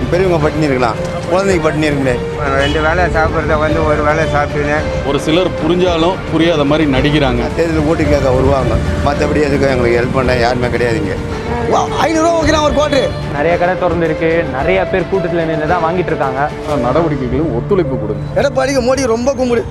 பெரியவங்க பட்டினி இருக்கலாம் குழந்தைங்க பட்டினி இருக்குமே ரெண்டு வேளை சாப்பிட்றத வந்து ஒரு வேளை சாப்பிட்டுன்னு ஒரு சிலர் புரிஞ்சாலும் புரியாத மாதிரி நடிக்கிறாங்க தேர்தல் ஓட்டு கேட்க வருவாங்க மற்றபடி எதுக்கும் எங்களுக்கு ஹெல்ப் பண்ண யாருமே கிடையாதுங்க ஐநூறுரூவா வைக்கலாம் ஒரு குவாட்ரு நிறைய கடை திறந்துருக்கு நிறைய பேர் கூட்டத்தில் நின்று தான் வாங்கிட்டு இருக்காங்க நடவடிக்கைகளும் ஒத்துழைப்பு கொடுங்க எடப்பாடிக்கு மோடி ரொம்ப கும்பிடு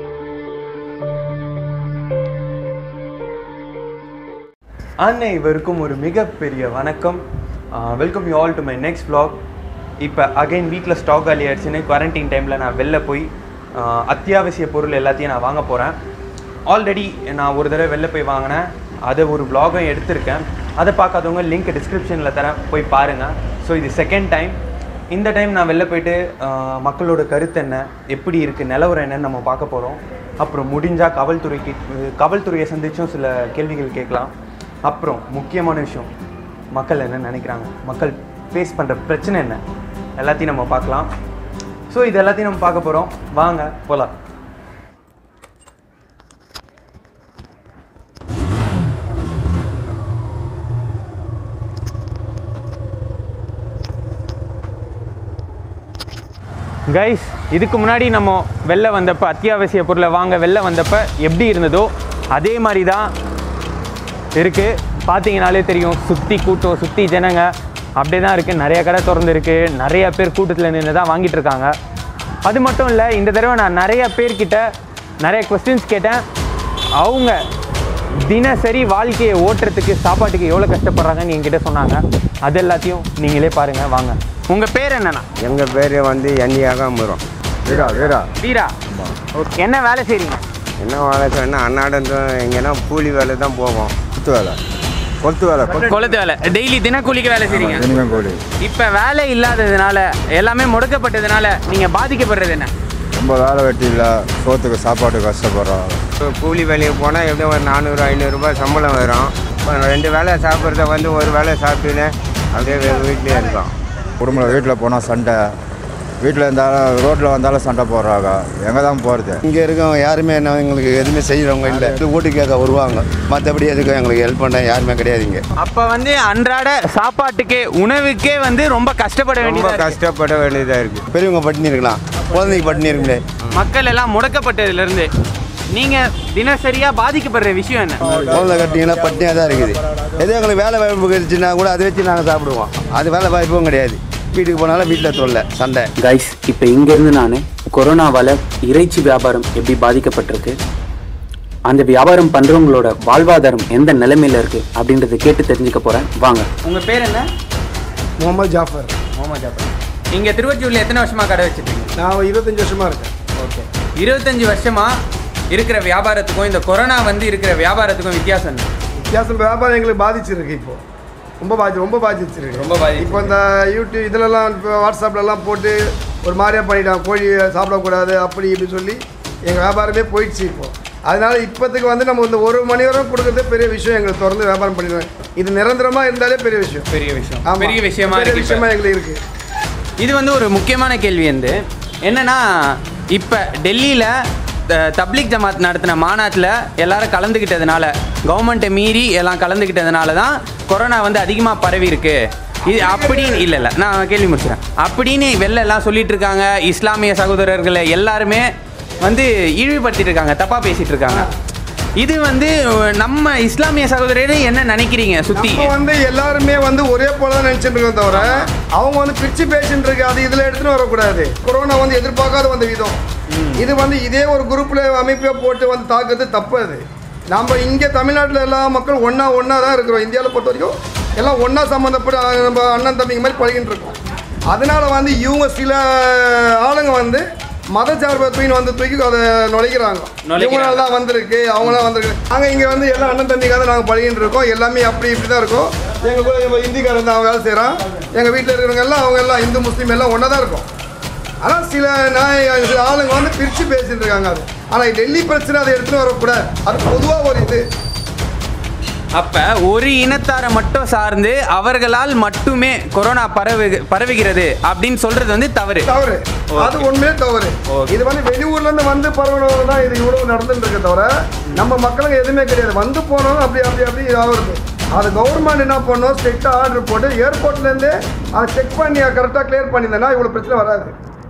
அனைவருக்கும் ஒரு மிகப்பெரிய வணக்கம் welcome you all to my next vlog இப்போ அகைன் வீட்டில் ஸ்டாக் காலி ஆயிடுச்சுன்னு குவாரண்டைன் டைமில் நான் வெளில போய் ஆஹ், அத்தியாவசிய பொருள் எல்லாத்தையும் நான் வாங்க போகிறேன் ஆல்ரெடி நான் ஒரு தடவை வெளில போய் வாங்கினேன் அதை ஒரு vlog-உம் எடுத்திருக்கேன் அதை பார்க்காதவங்க லிங்க் டிஸ்கிரிப்ஷனில் தரேன் போய் பாருங்கள் ஸோ இது செகண்ட் டைம் இந்த டைம் நான் வெளில போயிட்டு ஆஹ், மக்களோட கருத்து என்ன எப்படி இருக்குது நிலவரம் என்னன்னு நம்ம பார்க்க போகிறோம் அப்புறம் முடிஞ்சால் காவல்துறைக்கு காவல்துறையை சந்திச்சும் சில கேள்விகள் கேட்கலாம் அப்புறம் முக்கியமான விஷயம் மக்கள் என்ன நினைக்கிறாங்க மக்கள் ஃபேஸ் பண்ணுற பிரச்சனை என்ன எல்லாத்தையும் நம்ம பார்க்கலாம் ஸோ இது எல்லாத்தையும் நம்ம பார்க்க போகிறோம் வாங்க போகலாம் கைஸ் இதுக்கு முன்னாடி நம்ம வெளில வந்தப்போ அத்தியாவசிய பொருளை வாங்க வெளில வந்தப்போ எப்படி இருந்ததோ அதே மாதிரி தான் இருக்குது பார்த்தீங்கனாலே தெரியும் சுற்றி கூட்டம் சுற்றி ஜனங்க அப்படியே தான் இருக்குது நிறைய கடை திறந்துருக்கு நிறைய பேர் கூட்டத்தில் நின்று தான் வாங்கிட்டு இருக்காங்க அது மட்டும் இல்லை இந்த தடவை நான் நிறைய பேர்கிட்ட நிறைய கொஸ்டின்ஸ் கேட்டேன் அவங்க தினசரி வாழ்க்கையை ஓட்டுறதுக்கு சாப்பாட்டுக்கு எவ்வளோ கஷ்டப்படுறாங்கன்னு என்கிட்ட சொன்னாங்க அது எல்லாத்தையும் நீங்களே பாருங்கள் வாங்க உங்கள் பேர் என்னண்ணா எங்கள் பேர் வந்து எண்ணியாக முறோம் வீரா வீரா வீரா ஓகே என்ன வேலை செய்கிறீங்க என்ன வேலை சொன்னால் அன்னாடம் எங்கன்னா கூலி வேலை தான் போவோம் கொத்து வேலை கொத்து வேலை கொளுத்து வேலை டெய்லி தினக்கூலிக்கு வேலை செய்கிறீங்க மினிமம் கூலி இப்போ வேலை இல்லாததுனால எல்லாமே முடக்கப்பட்டதுனால நீங்கள் பாதிக்கப்படுறது என்ன ரொம்ப வேலை வெட்டி இல்லை சோத்துக்கு சாப்பாட்டுக்கு கஷ்டப்படுறோம் இப்போ கூலி வேலைக்கு போனால் எப்படியும் ஒரு நானூறு ஐநூறுரூபா சம்பளம் வரும் இப்போ ரெண்டு வேளை சாப்பிட்றத வந்து ஒரு வேளை சாப்பிட்டுன்னு அப்படியே வீட்லேயே இருக்கோம் குடும்பம் வீட்டில் போனால் சண்டை வீட்டில் இருந்தாலும் ரோட்டில் வந்தாலும் சண்டை போடுறாங்க எங்கே தான் போகிறது இங்கே இருக்கவங்க யாருமே என்ன எங்களுக்கு எதுவுமே செய்கிறவங்க இல்லை ஓட்டு கேட்க வருவாங்க மற்றபடி எதுக்கும் எங்களுக்கு ஹெல்ப் பண்ண யாருமே கிடையாதுங்க அப்போ வந்து அன்றாட சாப்பாட்டுக்கே உணவுக்கே வந்து ரொம்ப கஷ்டப்பட ரொம்ப வேண்டியது கஷ்டப்பட வேண்டியதாக இருக்குது பெரியவங்க பட்டினி இருக்கலாம் குழந்தைங்க பட்டினி இருக்குமே மக்கள் எல்லாம் முடக்கப்பட்டதுலேருந்து நீங்கள் தினசரியாக பாதிக்கப்படுற விஷயம் என்ன குழந்தை கட்டிங்கன்னா பட்டினியாக தான் இருக்குது எது எங்களுக்கு வேலை வாய்ப்பு கிடைச்சுன்னா கூட அதை வச்சு நாங்கள் சாப்பிடுவோம் அது வேலை வாய்ப்பும் கிடையாது வீட்டுக்கு போனாலும் வீட்டில் தொல்லை சண்டை கைஸ் இப்போ இங்கேருந்து நான் கொரோனாவால் இறைச்சி வியாபாரம் எப்படி பாதிக்கப்பட்டிருக்கு அந்த வியாபாரம் பண்ணுறவங்களோட வாழ்வாதாரம் எந்த நிலைமையில் இருக்குது அப்படின்றத கேட்டு தெரிஞ்சுக்க போகிறேன் வாங்க உங்கள் பேர் என்ன முகமது ஜாஃபர் முகமது ஜாபர் இங்கே திருவொற்றியூரில் எத்தனை வருஷமாக கடை வச்சுருக்கீங்க நான் இருபத்தஞ்சி வருஷமா இருக்கேன் ஓகே இருபத்தஞ்சி வருஷமாக இருக்கிற வியாபாரத்துக்கும் இந்த கொரோனா வந்து இருக்கிற வியாபாரத்துக்கும் வித்தியாசம் என்ன வித்தியாசம் வியாபாரம் எங்களுக்கு பாதிச்சிருக்கு இப்போ ரொம்ப பாதி ரொம்ப பாதிச்சிருக்கு ரொம்ப பாதி இப்போ இந்த யூடியூப் இதிலலாம் இப்போ வாட்ஸ்அப்லலாம் போட்டு ஒரு மாதிரியா பண்ணிட்டாங்க கோழி சாப்பிடக்கூடாது அப்படி இப்படி சொல்லி எங்கள் வியாபாரமே போயிடுச்சு இப்போ அதனால இப்போதைக்கு வந்து நம்ம இந்த ஒரு மணி நேரம் கொடுக்குறதே பெரிய விஷயம் எங்களுக்கு தொடர்ந்து வியாபாரம் பண்ணிடுவேன் இது நிரந்தரமாக இருந்தாலே பெரிய விஷயம் பெரிய விஷயம் ஆமா. பெரிய விஷயமா பெரிய இருக்கு விஷயமா இப்ப. எங்களுக்கு இருக்கு இது வந்து ஒரு முக்கியமான கேள்வி வந்து என்னன்னா இப்போ டெல்லியில் தப்லீக் ஜமாத் நடத்தின மாநாட்டில் எல்லாரும் கலந்துக்கிட்டதுனால கவர்மெண்ட்டை மீறி எல்லாம் கலந்துக்கிட்டதுனால தான் கொரோனா வந்து அதிகமாக பரவி இருக்கு இது அப்படின்னு இல்லை இல்லை நான் கேள்வி முடிச்சிடறேன் அப்படின்னு வெளில எல்லாம் சொல்லிட்டு இருக்காங்க இஸ்லாமிய சகோதரர்களை எல்லாருமே வந்து இழிவுபடுத்திட்டு இருக்காங்க தப்பாக பேசிட்டு இருக்காங்க இது வந்து நம்ம இஸ்லாமிய சகோதரரை என்ன நினைக்கிறீங்க சுற்றி நம்ம வந்து எல்லாருமே வந்து ஒரே போல தான் நினைச்சிட்டு இருக்கோம் தவிர அவங்க வந்து பிரிச்சு பேசிட்டு இருக்கு அது இதுல எடுத்துட்டு வரக்கூடாது கொரோனா வந்து எதிர்பார்க்காத வந்த விதம் இது வந்து இதே ஒரு குரூப்ல அமைப்பை போட்டு வந்து தாக்குறது தப்பு அது நம்ம இங்கே தமிழ்நாட்டில் எல்லா மக்களும் ஒன்றா ஒன்றா தான் இருக்கிறோம் இந்தியாவில் பொறுத்த வரைக்கும் எல்லாம் ஒன்றா சம்மந்தப்பட்டு அஹ், நம்ம அண்ணன் தம்பிங்க மாதிரி பழகிட்டு இருக்கோம் அதனால வந்து இவங்க சில ஆளுங்க வந்து மதச்சார்பை தூக்கி வந்து தூக்கி அதை நுழைக்கிறாங்க இவங்களால தான் வந்திருக்கு அவங்களாம் வந்திருக்கு நாங்கள் இங்கே வந்து எல்லாம் அண்ணன் தம்பிக்காக தான் நாங்கள் பழகிட்டு இருக்கோம் எல்லாமே அப்படி இப்படி தான் இருக்கோம் எங்கள் கூட நம்ம இந்திக்காரன் தான் அவன் வேலை செய்கிறான் எங்கள் வீட்டில் இருக்கிறவங்க எல்லாம் அவங்க எல்லாம் இந்து முஸ்லீம் எல்லாம் ஒன்றா தான் இருக்கும் ஆனால் சில நாய் சில ஆளுங்க வந்து பிரித்து பேசிட்டு இருக்காங்க அது ஆனால் டெல்லி பிரச்சனை அதை எடுத்துகிட்டு வரக்கூடாது அது பொதுவாக ஒரு இது அப்ப ஒரு இனத்தாரை மட்டும் சார்ந்து அவர்களால் மட்டுமே கொரோனா பரவு பரவுகிறது அப்படின்னு சொல்றது வந்து தவறு தவறு அது உண்மையே தவறு இது வந்து வெளியூர்ல இருந்து வந்து பரவணும் தான் இது இவ்வளவு நடந்துட்டு இருக்க தவிர நம்ம மக்களுக்கு எதுவுமே கிடையாது வந்து போனோம் அப்படி அப்படி அப்படி ஆகுறது அது கவர்மெண்ட் என்ன பண்ணும் ஸ்ட்ரிக்டாக ஆர்டர் போட்டு ஏர்போர்ட்லேருந்து அதை செக் பண்ணி கரெக்டாக கிளியர் பண்ணியிருந்தேன்னா இவ்வளோ பிரச்சனை வராது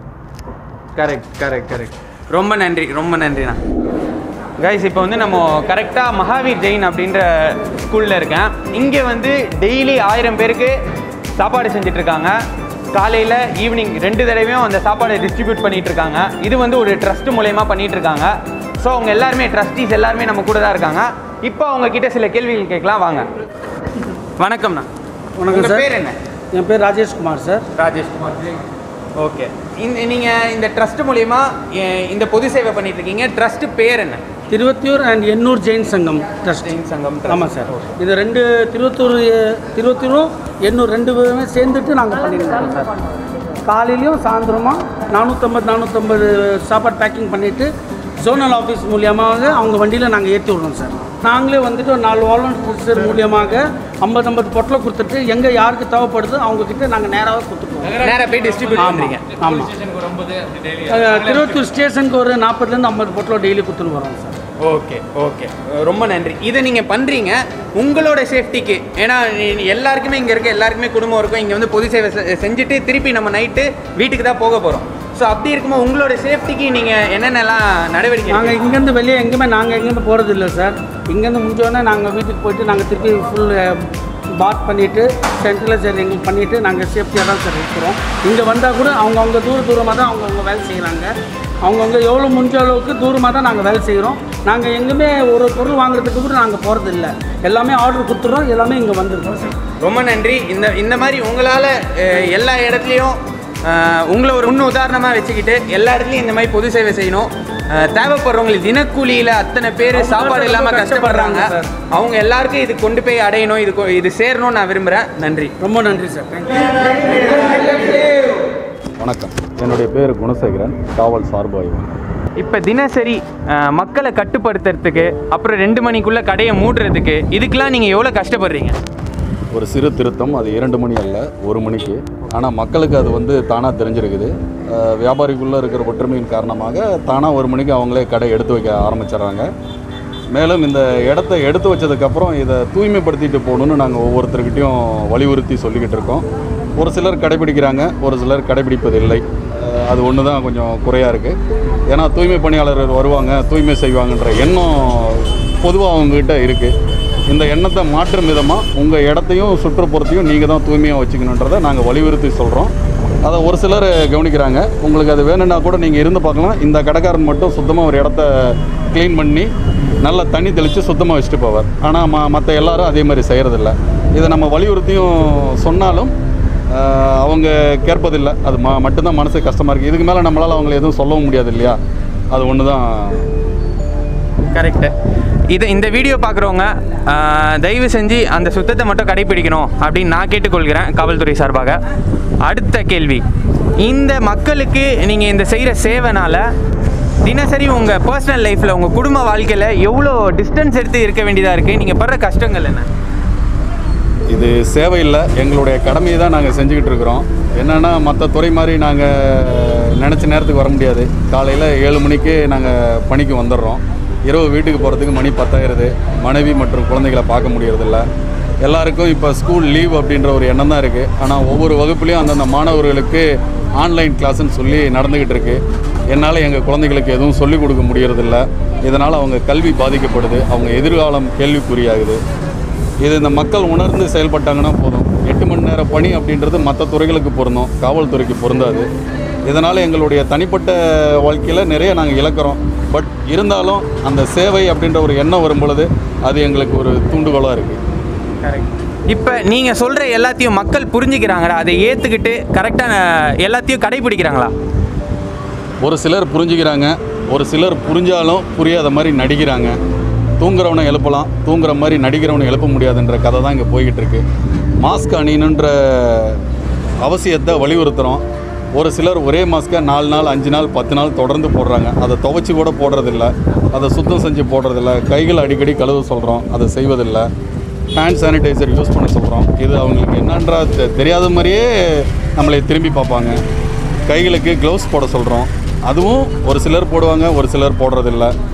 கரெக்ட் கரெக்ட் கரெக்ட் ரொம்ப நன்றி ரொம்ப நன்றிண்ணா கைஸ் இப்போ வந்து நம்ம கரெக்டாக மகாவீர் ஜெயின் அப்படின்ற ஸ்கூலில் இருக்கேன் இங்கே வந்து டெய்லி ஆயிரம் பேருக்கு சாப்பாடு செஞ்சுட்டு இருக்காங்க காலையில் ஈவினிங் ரெண்டு தடவையும் அந்த சாப்பாடை டிஸ்ட்ரிபியூட் பண்ணிட்டு இருக்காங்க இது வந்து ஒரு ட்ரஸ்ட் மூலயமா பண்ணிட்டு இருக்காங்க ஸோ அவங்க எல்லாருமே ட்ரஸ்டீஸ் எல்லாருமே நம்ம கூட தான் இருக்காங்க இப்போ அவங்க கிட்ட சில கேள்விகள் கேட்கலாம் வாங்க வணக்கம்ண்ணா வணக்கம் உங்க சார். பேர் என்ன என் பேர் ராஜேஷ்குமார் சார் ராஜேஷ்குமார் ஓகே இந்த நீங்கள் இந்த ட்ரஸ்ட் மூலயமா இந்த பொது சேவை பண்ணிட்டு இருக்கீங்க ட்ரஸ்ட் பேர் என்ன திருவத்தியூர் அண்ட் எண்ணூர் ஜெயின் சங்கம் ட்ரஸ்ட் ஜெயின் சங்கம் trust. ஆமாம் சார் இது ரெண்டு திருவத்தூர் அஹ், திருவத்தூரும் எண்ணூர் ரெண்டு பேருமே சேர்ந்துட்டு நாங்கள் பண்ணியிருக்கோம் சார் காலையிலையும் சாயந்தரமா நானூற்றம்பது நானூற்றம்பது சாப்பாடு பேக்கிங் பண்ணிவிட்டு ஜோனல் ஆஃபீஸ் மூலியமாக அவங்க வண்டியில் நாங்கள் ஏற்றி விடுறோம் சார் நாங்களே வந்துட்டு ஒரு நாலு வாலண்டியர்ஸ் மூலியமாக ஐம்பது ஐம்பது பொட்டலை கொடுத்துட்டு எங்கே யாருக்கு தேவைப்படுதோ அவங்கக்கிட்ட நாங்கள் நேராக கொடுத்துருவோம் நேரா போய் டிஸ்ட்ரிபியூட் பண்ணுறீங்க ஆமாம் அஹ், திருவத்தூர் ஸ்டேஷனுக்கு ஒரு நாற்பதுலேருந்து ஐம்பது பொட்டலம் டெய்லி கொடுத்துன்னு வரோம் சார் ஓகே ஓகே ரொம்ப நன்றி இதை நீங்கள் பண்ணுறீங்க உங்களோட சேஃப்டிக்கு ஏன்னா நீ- எல்லாருக்குமே இங்கே இருக்க எல்லாருக்குமே குடும்பம் இருக்கும் இங்கே வந்து பொது சேவை செ- செஞ்சுட்டு திருப்பி நம்ம நைட்டு வீட்டுக்கு தான் போக போகிறோம் ஸோ அப்படி இருக்கும்போது உங்களோட சேஃப்டிக்கு நீங்கள் என்னென்னலாம் நடவடிக்கை நாங்கள் இங்கேருந்து வெளியே எங்கேயுமே நாங்கள் எங்கேயுமே போகிறது இல்லை சார் இங்கேருந்து முடிஞ்சோடனே நாங்கள் வீட்டுக்கு போயிட்டு நாங்கள் திருப்பி ஃபுல் பாத் பண்ணிவிட்டு சென்ட்ரலில் சரி எங்களுக்கு பண்ணிவிட்டு நாங்கள் சேஃப்டியாக தான் சார் இருக்கிறோம் இங்கே வந்தால் கூட அவங்கவுங்க தூர தூரமாக தான் அவங்கவுங்க வேலை செய்கிறாங்க அவங்கவுங்க எவ்வளோ முடிஞ்ச அளவுக்கு தூரமாக தான் நாங்கள் வேலை செய்கிறோம் நாங்கள் எங்கேயுமே ஒரு பொருள் வாங்குறதுக்கு கூட நாங்கள் போகிறது இல்லை எல்லாமே ஆர்டர் கொடுத்துறோம் எல்லாமே இங்கே வந்துருக்கோம் சார் ரொம்ப நன்றி இந்த இந்த மாதிரி உங்களால் எல்லா இடத்துலையும் அஹ், உங்களை ஒரு முன் உதாரணமாக வச்சுக்கிட்டு எல்லா இடத்துலையும் இந்த மாதிரி பொது சேவை செய்யணும் அஹ், தேவைப்படுறவங்களுக்கு தினக்கூலியில் அத்தனை பேர் சாப்பாடு இல்லாமல் கஷ்டப்படுறாங்க அவங்க எல்லாருக்கும் இது கொண்டு போய் அடையணும் இது கொ- இது சேரணும்னு நான் விரும்புகிறேன் நன்றி ரொம்ப நன்றி சார் தேங்க்யூ வணக்கம் என்னுடைய பேர் குணசேகரன் காவல் சார்பு ஆய்வாளர் இப்போ தினசரி அஹ், மக்களை கட்டுப்படுத்துறதுக்கு அப்புறம் ரெண்டு மணிக்குள்ளே கடையை மூடுறதுக்கு இதுக்கெல்லாம் நீங்கள் எவ்வளோ கஷ்டப்படுறீங்க ஒரு சிறு திருத்தம் அது இரண்டு மணி அல்ல ஒரு மணிக்கு ஆனால் மக்களுக்கு அது வந்து தானாக தெரிஞ்சிருக்குது அஹ், வியாபாரிக்குள்ளே இருக்கிற ஒற்றுமையின் காரணமாக தானாக ஒரு மணிக்கு அவங்களே கடை எடுத்து வைக்க ஆரம்பிச்சிடுறாங்க மேலும் இந்த இடத்த எடுத்து வச்சதுக்கப்புறம் இதை தூய்மைப்படுத்திட்டு போகணுன்னு நாங்கள் ஒவ்வொருத்தர்கிட்டையும் வலியுறுத்தி சொல்லிக்கிட்டு இருக்கோம் ஒரு சிலர் கடைபிடிக்கிறாங்க ஒரு சிலர் கடைபிடிப்பதில்லை அஹ், அது ஒன்று தான் கொஞ்சம் குறையாக இருக்குது ஏன்னா தூய்மை பணியாளர்கள் வருவாங்க தூய்மை செய்வாங்கன்ற எண்ணம் பொதுவாக அவங்கக்கிட்ட இருக்குது இந்த எண்ணத்தை மாற்றும் விதமாக உங்கள் இடத்தையும் சுற்றுப்புறத்தையும் நீங்கள் தான் தூய்மையாக வச்சுக்கணுன்றதை நாங்கள் வலியுறுத்தி சொல்கிறோம் அதை ஒரு சிலர் கவனிக்கிறாங்க உங்களுக்கு அது வேணும்னா கூட நீங்கள் இருந்து பார்க்கலாம் இந்த கடைக்காரன் மட்டும் சுத்தமாக ஒரு இடத்த க்ளீன் பண்ணி நல்ல தண்ணி தெளித்து சுத்தமாக வச்சுட்டு போவார் ஆனால் ம மற்ற எல்லாரும் அதே மாதிரி செய்கிறதில்ல இதை நம்ம வலியுறுத்தியும் சொன்னாலும் ஆஹ், அவங்க கேட்பதில்லை அது ம மட்டும்தான் மனசுக்கு கஷ்டமாக இருக்குது இதுக்கு மேலே நம்மளால் அவங்களை எதுவும் சொல்லவும் முடியாது இல்லையா அது ஒன்று தான் கரெக்டு இது இந்த வீடியோ பார்க்குறவங்க தயவு செஞ்சு அந்த சுத்தத்தை மட்டும் கடைபிடிக்கணும் அப்படின்னு நான் கேட்டுக்கொள்கிறேன் காவல்துறை சார்பாக அடுத்த கேள்வி இந்த மக்களுக்கு நீங்கள் இந்த செய்கிற சேவைனால தினசரி உங்கள் பர்சனல் லைஃப்பில் உங்கள் குடும்ப வாழ்க்கையில் எவ்வளோ டிஸ்டன்ஸ் எடுத்து இருக்க வேண்டியதாக இருக்குது நீங்கள் படுற கஷ்டங்கள் என்ன இது சேவை இல்லை எங்களுடைய கடமையை தான் நாங்கள் செஞ்சுக்கிட்டு இருக்கிறோம் என்னென்னா மற்ற துறை மாதிரி நாங்கள் நினச்ச நேரத்துக்கு வர முடியாது காலையில் ஏழு மணிக்கு நாங்கள் பணிக்கு வந்துடுறோம் இரவு வீட்டுக்கு போகிறதுக்கு மணி பத்தாயிருது மனைவி மற்றும் குழந்தைகளை பார்க்க முடியறதில்ல எல்லாருக்கும் இப்போ ஸ்கூல் லீவ் அப்படின்ற ஒரு எண்ணம் தான் இருக்குது ஆனால் ஒவ்வொரு வகுப்புலேயும் அந்தந்த மாணவர்களுக்கு ஆன்லைன் கிளாஸ்ன்னு சொல்லி நடந்துக்கிட்டு இருக்கு என்னால் எங்கள் குழந்தைகளுக்கு எதுவும் சொல்லிக் கொடுக்க முடியறதில்ல இதனால் அவங்க கல்வி பாதிக்கப்படுது அவங்க எதிர்காலம் கேள்விக்குறியாகுது இது இந்த மக்கள் உணர்ந்து செயல்பட்டாங்கன்னா போதும் எட்டு மணி நேர பணி அப்படின்றது மற்ற துறைகளுக்கு பொருந்தும் காவல்துறைக்கு பொருந்தாது இதனால் எங்களுடைய தனிப்பட்ட வாழ்க்கையில் நிறைய நாங்கள் இழக்கிறோம் பட் இருந்தாலும் அந்த சேவை அப்படின்ற ஒரு எண்ணம் வரும் பொழுது அது எங்களுக்கு ஒரு தூண்டுகோலாக இருக்குது கரெக்ட் இப்போ நீங்கள் சொல்கிற எல்லாத்தையும் மக்கள் புரிஞ்சுக்கிறாங்களா அதை ஏற்றுக்கிட்டு கரெக்டாக எல்லாத்தையும் கடைபிடிக்கிறாங்களா ஒரு சிலர் புரிஞ்சுக்கிறாங்க ஒரு சிலர் புரிஞ்சாலும் புரியாத மாதிரி நடிக்கிறாங்க தூங்குறவனை எழுப்பலாம் தூங்குற மாதிரி நடிக்கிறவனை எழுப்ப முடியாதுன்ற கதை தான் இங்கே போய்கிட்டு இருக்கு மாஸ்க் அணியணுன்ற அவசியத்தை வலியுறுத்துகிறோம் ஒரு சிலர் ஒரே மாஸ்க்கை நாலு நாள் அஞ்சு நாள் பத்து நாள் தொடர்ந்து போடுறாங்க அதை துவைச்சி கூட போடுறதில்ல அதை சுத்தம் செஞ்சு போடுறதில்ல கைகள் அடிக்கடி கழுவ சொல்கிறோம் அதை செய்வதில்லை ஹேண்ட் சானிடைசர் யூஸ் பண்ண சொல்கிறோம் இது அவங்களுக்கு என்னன்றா தெ- தெரியாத மாதிரியே நம்மளை திரும்பி பார்ப்பாங்க கைகளுக்கு க்ளவுஸ் போட சொல்கிறோம் அதுவும் ஒரு சிலர் போடுவாங்க ஒரு சிலர் போடுறதில்ல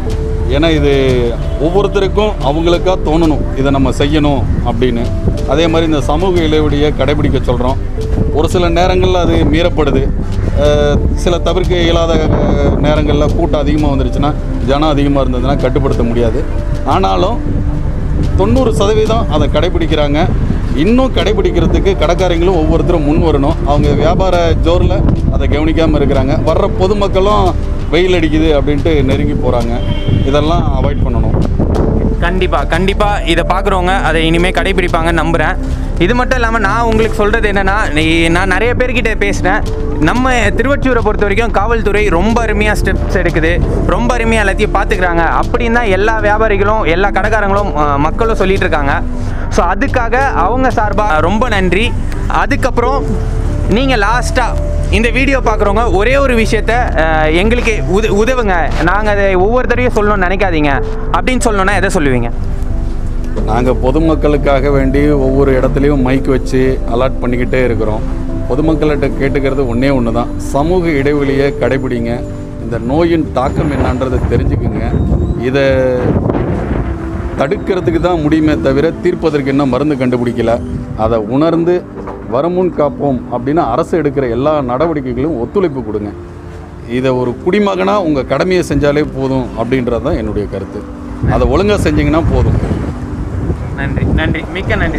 ஏன்னா இது ஒவ்வொருத்தருக்கும் அவங்களுக்கா தோணணும் இதை நம்ம செய்யணும் அப்படின்னு அதே மாதிரி இந்த சமூக இடைவெளியை கடைபிடிக்க சொல்கிறோம் ஒரு சில நேரங்களில் அது மீறப்படுது அஹ், சில தவிர்க்க இயலாத நேரங்களில் கூட்டம் அதிகமாக வந்துருச்சுன்னா ஜனம் அதிகமாக இருந்ததுன்னா கட்டுப்படுத்த முடியாது ஆனாலும் தொண்ணூறு சதவீதம் அதை கடைபிடிக்கிறாங்க இன்னும் கடைபிடிக்கிறதுக்கு கடைக்காரங்களும் ஒவ்வொருத்தரும் முன் வரணும் அவங்க வியாபார ஜோரில் அதை கவனிக்காமல் இருக்கிறாங்க வர்ற பொதுமக்களும் வெயில் அடிக்குது அப்படின்ட்டு நெருங்கி போகிறாங்க இதெல்லாம் அவாய்ட் பண்ணணும் கண்டிப்பாக கண்டிப்பாக இதை பார்க்குறவங்க அதை இனிமேல் கடைபிடிப்பாங்க நம்புகிறேன் இது மட்டும் இல்லாமல் நான் உங்களுக்கு சொல்கிறது என்னென்னா நான் நிறைய பேர்கிட்ட பேசினேன் நம்ம திருவொற்றியூரை பொறுத்த வரைக்கும் காவல்துறை ரொம்ப அருமையாக ஸ்டெப்ஸ் எடுக்குது ரொம்ப அருமையாக எல்லாத்தையும் பார்த்துக்கிறாங்க அப்படின்னு தான் எல்லா வியாபாரிகளும் எல்லா கடைக்காரங்களும் அஹ், மக்களும் சொல்லிட்டு இருக்காங்க ஸோ அதுக்காக அவங்க சார்பாக ரொம்ப நன்றி அதுக்கப்புறம் நீங்கள் லாஸ்ட்டாக இந்த வீடியோ பார்க்குறவங்க ஒரே ஒரு விஷயத்த அஹ், எங்களுக்கு உத உதவுங்க நாங்கள் அதை ஒவ்வொருத்தரையும் சொல்லணும்னு நினைக்காதீங்க அப்படின்னு சொல்லணும்னா எதை சொல்லுவீங்க நாங்கள் பொதுமக்களுக்காக வேண்டி ஒவ்வொரு இடத்துலையும் மைக் வச்சு அலர்ட் பண்ணிக்கிட்டே இருக்கிறோம் பொதுமக்கள்கிட்ட கேட்டுக்கிறது ஒன்றே ஒன்று தான் சமூக இடைவெளியை கடைபிடிங்க இந்த நோயின் தாக்கம் என்னன்றதை தெரிஞ்சுக்குங்க இதை தடுக்கிறதுக்கு தான் முடியுமே தவிர தீர்ப்பதற்கு இன்னும் மருந்து கண்டுபிடிக்கல அதை உணர்ந்து வருமுன் காப்போம் அப்படின்னு அரசு எடுக்கிற எல்லா நடவடிக்கைகளும் ஒத்துழைப்பு கொடுங்க இதை ஒரு குடிமகனாக உங்கள் கடமையை செஞ்சாலே போதும் அப்படின்றது தான் என்னுடைய கருத்து அதை ஒழுங்காக செஞ்சீங்கன்னா போதும் நன்றி நன்றி மிக்க நன்றி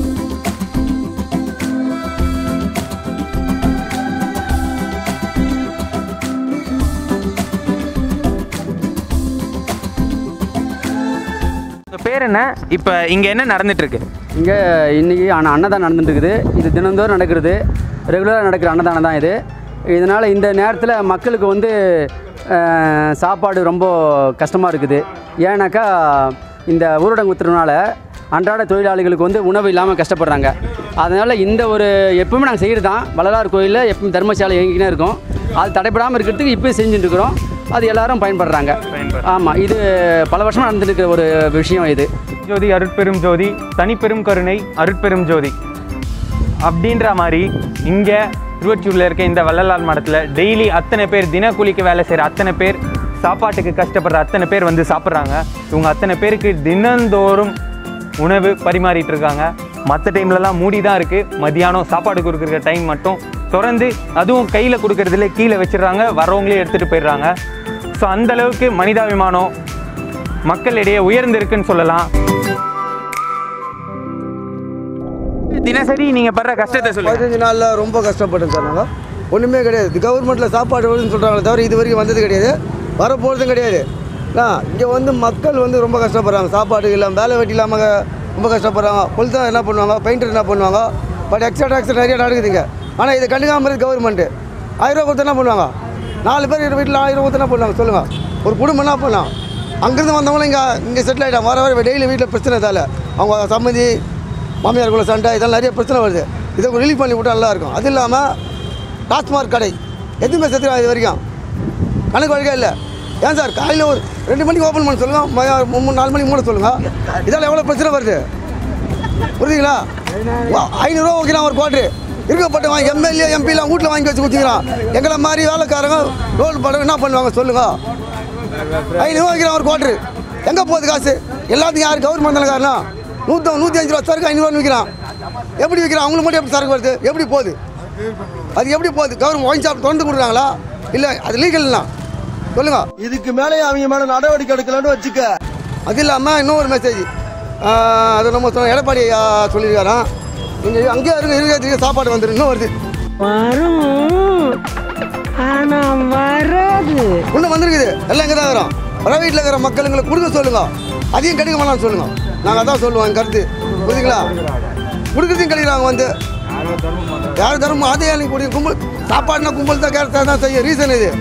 உங்க பேர் என்ன இப்போ இங்கே என்ன நடந்துட்டு இருக்கு இங்கே இன்றைக்கி ஆனால் அன்னதானம் நடந்துட்டு இருக்குது இது தினந்தோறும் நடக்கிறது ரெகுலராக நடக்கிற அன்னதானம் தான் இது இதனால் இந்த நேரத்தில் மக்களுக்கு வந்து அஹ், சாப்பாடு ரொம்ப கஷ்டமாக இருக்குது ஏன்னாக்கா இந்த ஊரடங்கு உத்தரவுனால அன்றாட தொழிலாளிகளுக்கு வந்து உணவு இல்லாமல் கஷ்டப்படுறாங்க அதனால் இந்த ஒரு எப்பவுமே நாங்கள் செய்கிறது தான் வள்ளலார் கோயிலில் எப்பவும் தர்மசாலை இயங்கினே இருக்கும் அது தடைப்படாமல் இருக்கிறதுக்கு இப்போயும் செஞ்சுட்டு இருக்கிறோம் அது எல்லாரும் பயன்படுறாங்க ஆமாம் இது பல வருஷமாக நடந்துட்டு இருக்கிற ஒரு விஷயம் இது ஜோதி அருட்பெரும் ஜோதி தனிப்பெரும் கருணை அருட்பெரும் ஜோதி அப்படின்ற மாதிரி இங்கே திருவொற்றியூரில் இருக்க இந்த வள்ளலார் மடத்தில் டெய்லி அத்தனை பேர் தினக்கூலிக்கு வேலை செய்கிற அத்தனை பேர் சாப்பாட்டுக்கு கஷ்டப்படுற அத்தனை பேர் வந்து சாப்பிட்றாங்க இவங்க அத்தனை பேருக்கு தினந்தோறும் உணவு பரிமாறிட்டு இருக்காங்க மற்ற டைம்லலாம் மூடி தான் இருக்குது மதியானம் சாப்பாடு கொடுக்குற டைம் மட்டும் திறந்து அதுவும் கையில் கொடுக்கறதுல கீழே வச்சிடுறாங்க வரவங்களே எடுத்துகிட்டு போயிடுறாங்க ஸோ அந்த அளவுக்கு மனிதாபிமானம் மக்களிடையே உயர்ந்திருக்குன்னு சொல்லலாம் தினசரி நீங்க படுற கஷ்டத்தை சொல்லுங்க பதினஞ்சு நாளில் ரொம்ப கஷ்டப்பட்டோம் சார் நாங்கள் ஒன்றுமே கிடையாது கவர்மெண்ட்டில் சாப்பாடு வருதுன்னு சொல்கிறாங்களே தவிர இது வரைக்கும் வந்தது கிடையாது வரப்போகிறதும் கிடையாது இங்கே வந்து மக்கள் வந்து ரொம்ப கஷ்டப்படுறாங்க சாப்பாடு இல்லாமல் வேலை வெட்டி இல்லாமல் ரொம்ப கஷ்டப்படுறாங்க பொழுது என்ன பண்ணுவாங்க பெயிண்டர் என்ன பண்ணுவாங்க பட் எக்ஸ்ட்ரா டாக்ஸ் நிறைய நடக்குதுங்க ஆனால் இதை கண்டுக்காமல் இருக்குது கவர்மெண்ட்டு ஆயிரம் ரூபா கொடுத்து என்ன பண்ணுவாங்க நாலு பேர் வீட்டில் ஆயிரம் கொடுத்து என்ன பண்ணுவாங்க சொல்லுங்கள் ஒரு குடும்பம் என்ன பண்ணலாம் அங்கேருந்து வந்தவங்களும் இங்கே இங்கே செட்டில் ஆகிட்டாங்க வர வர டெய்லி வீட்டில் பிரச்சனை இதால் அவங்க சம்மதி மாமியாருக்குள்ள சண்டை இதெல்லாம் நிறைய பிரச்சனை வருது இதை ரிலீவ் பண்ணி விட்டா நல்லா இருக்கும் அது இல்லாமல் டாஸ்மார்க் கடை எதுவுமே செத்துக்கலாம் இது வரைக்கும் கணக்கு வழக்கே இல்லை ஏன் சார் காலையில் ஒரு ரெண்டு மணிக்கு ஓப்பன் பண்ண சொல்லுங்கள் ம- மூ- மூணு நாலு மணிக்கு மூட சொல்லுங்கள் இதால் எவ்வளோ பிரச்சனை வருது புரியுதுங்களா வா- ஐநூறுரூவா வைக்கிறான் ஒரு குவாட்ரு இருக்கப்பட்டவன் எம்எல்ஏ எம்பிலாம் வீட்டில் வாங்கி வச்சு கொடுத்துக்கிறான் எங்களை மாதிரி வேலைக்காரங்க ரோல் படம் என்ன பண்ணுவாங்க சொல்லுங்கள் ஐநூறுவா வைக்கிறான் ஒரு குவாட்ரு எங்கே போகுது காசு எல்லாத்துக்கும் யார் கவர்மெண்ட் தானே காரணம் நூற்றி நூற்றி அஞ்சு ரூபா சரக்கு ஐநூறுவா விற்கிறான் எப்படி விற்கிறான் அவங்களுக்கு மட்டும் எப்படி சரக்கு வருது எப்படி போகுது அது எப்படி போகுது கவர்மெண்ட் ஒயின் ஷாப் திறந்து கொடுக்குறாங்களா இல்லை அது லீகல்னா சொல்லுங்க இதுக்கு மேலே அவங்க மேலே நடவடிக்கை எடுக்கலான்னு வச்சுக்க அது இல்லாமல் இன்னொரு மெசேஜ் அது நம்ம சொன்ன எடப்பாடி ஐயா சொல்லியிருக்காராம் நீங்கள் அங்கேயே இருங்க இருக்க சாப்பாடு வந்துடும் இன்னும் வருது வரும் ஆனா வராது இன்னும் வந்திருக்குது எல்லாம் இங்கே தான் வரும் வர வீட்டில் இருக்கிற மக்களுங்களை கொடுக்க சொல்லுங்க அதையும் கெடுக்க வேணாம்னு சொல்லுங்க நாங்கள் அதான் சொல்லுவோம் என் கருத்து புரியுதுங்களா கொடுக்குறதையும் கழிக்கிறாங்க வந்து யார் தரமோ அதே அன்னைக்கு குடி கும்பல் சாப்பாடுனா கும்பல் தான் கேரக்டர் தான் செய்யும் ரீசன் இது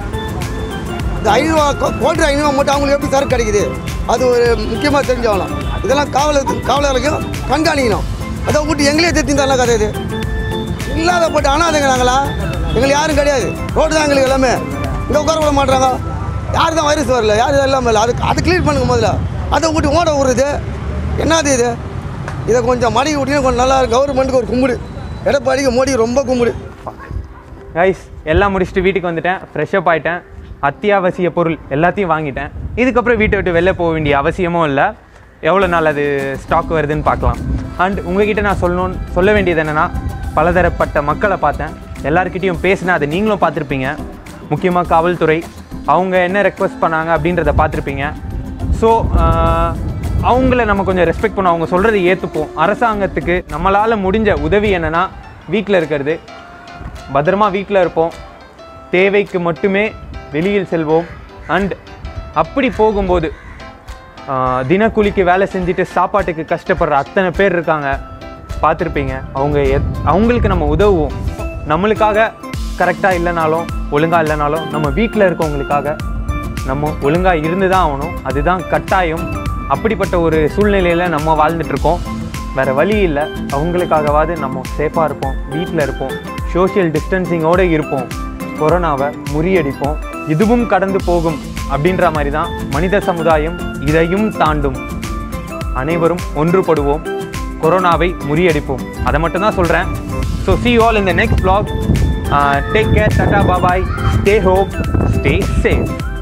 இந்த ஐநூறுவா கோட்டை ஐநூறுவா மட்டும் அவங்களுக்கு எப்படி சரக்கு கிடைக்குது அது ஒரு முக்கியமாக தெரிஞ்சாகணும் இதெல்லாம் காவலர் காவலர்களுக்கும் கண்காணிக்கணும் அதை விட்டு எங்களே தெரிஞ்சு தரலாம் கதை இது இல்லாத போட்டு அனாதைங்க நாங்களா எங்களுக்கு யாரும் கிடையாது ரோடு தான் எங்களுக்கு எல்லாமே இங்கே உட்கார விட மாட்டாங்க யார் தான் வைரஸ் வரல யார் இல்லாமல் இல்லை அது அதை க்ளீன் பண்ணுங்க முதல்ல அதை விட்டு ஓட விடுறது என்னது இது இதை கொஞ்சம் மடக்கி விட்டீங்கன்னா கொஞ்சம் நல்லா இருக்கும் கவர்மெண்ட்டுக்கு ஒரு கும்பிடு எடப்பாடிக்கு மோடி ரொம்ப கும்பிடு கைஸ் எல்லாம் முடிச்சுட்டு வீட்டுக்கு வந்துட்டேன் ஃப்ரெஷ்அப் ஆயிட்டேன் அத்தியாவசிய பொருள் எல்லாத்தையும் வாங்கிட்டேன் இதுக்கப்புறம் வீட்டை விட்டு வெளில போக வேண்டிய அவசியமும் இல்லை எவ்வளோ நாள் அது ஸ்டாக் வருதுன்னு பார்க்கலாம் அண்ட் உங்ககிட்ட நான் சொல்லணும்னு சொல்ல வேண்டியது என்னென்னா பலதரப்பட்ட மக்களை பார்த்தேன் எல்லாருக்கிட்டேயும் பேசினேன் அதை நீங்களும் பார்த்துருப்பீங்க முக்கியமாக காவல்துறை அவங்க என்ன ரெக்வஸ்ட் பண்ணாங்க அப்படின்றத பார்த்துருப்பீங்க ஸோ அவங்கள நம்ம கொஞ்சம் ரெஸ்பெக்ட் பண்ணோம் அவங்க சொல்கிறத ஏற்றுப்போம் அரசாங்கத்துக்கு நம்மளால் முடிஞ்ச உதவி என்னென்னா வீட்டில் இருக்கிறது பத்திரமா வீட்டில் இருப்போம் தேவைக்கு மட்டுமே வெளியில் செல்வோம் அண்ட் அப்படி போகும்போது ஆஹ், தினக்கூலிக்கு வேலை செஞ்சுட்டு சாப்பாட்டுக்கு கஷ்டப்படுற அத்தனை பேர் இருக்காங்க பார்த்துருப்பீங்க அவங்க எத் அவங்களுக்கு நம்ம உதவுவோம் நம்மளுக்காக கரெக்டாக இல்லைனாலும் ஒழுங்காக இல்லைனாலும் நம்ம வீட்டில் இருக்கவங்களுக்காக நம்ம ஒழுங்காக இருந்து தான் ஆகணும் அதுதான் கட்டாயம் அப்படிப்பட்ட ஒரு சூழ்நிலையில் நம்ம வாழ்ந்துட்டு இருக்கோம் வேறு வழி இல்லை அவங்களுக்காகவாது நம்ம சேஃபாக இருப்போம் வீட்டில் இருப்போம் சோஷியல் டிஸ்டன்சிங்கோடு இருப்போம் கொரோனாவை முறியடிப்போம் இதுவும் கடந்து போகும் அப்படின்ற மாதிரி தான் மனித சமுதாயம் இதையும் தாண்டும் அனைவரும் ஒன்றுபடுவோம் கொரோனாவை முறியடிப்போம் அதை மட்டும் தான் சொல்கிறேன் so see all in the next vlog take care tata bye bye stay home stay safe